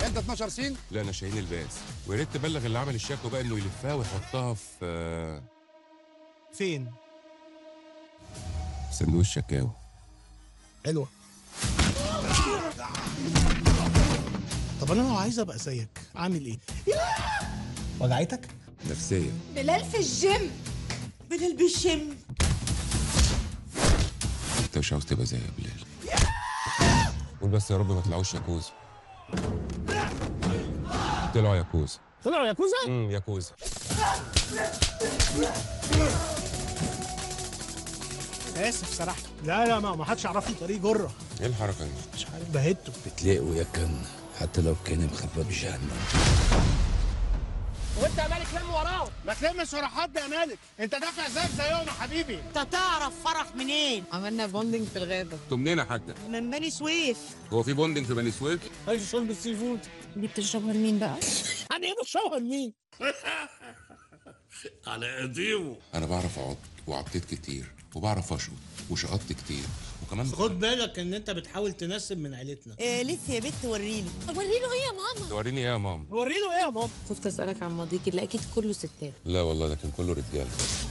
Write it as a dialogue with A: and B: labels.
A: انت 12 سين
B: لا انا شاهين الباس ويا ريت تبلغ اللي عمل الشكوى بقى انه يلفها ويحطها في آه،
C: فين
B: في صندوق الشكاوى
C: حلوه طب انا لو عايز ابقى زيك اعمل ايه وجعتك
B: نفسيا
D: بلال في الجيم
E: بلال بالشم
B: انت مش عاوز تبقى زي يا بلال قول بس يا رب ما طلعوش ياكوزا طلعوا ياكوزا
C: طلعوا ياكوزا
B: امم ياكوزا
C: اسف سرحت لا لا ما ما حدش يعرفني طريق جره
B: ايه الحركه دي
C: مش عارف بهته
F: بتلاقوا يا كان حتى لو كان مخبى بجهنم
C: وانت يا مالك لم وراه ما تلمش ورا حد يا مالك انت دافع زيك زيهم يا حبيبي
E: انت تعرف فرح منين
D: عملنا بوندنج في الغابة
B: انتوا منين يا حاجه
E: من بني سويف
B: هو في بوندنج في بني سويف
C: عايز شرب السي فود
D: دي بتشربها لمين بقى؟
C: انا ايه بشوهر مين
B: انا بعرف اعض وعضيت كتير وبعرف اشقط وشقطت كتير وكمان
C: خد بالك ان انت بتحاول تنسب من عيلتنا
E: إيه لف يا بت وريني
D: وريله ايه يا ماما؟
B: توريني ايه يا ماما
C: وريله ايه يا ماما
D: خفت اسألك عن ماضيك اللي اكيد كله ستات
B: لا والله ده كان كله رجاله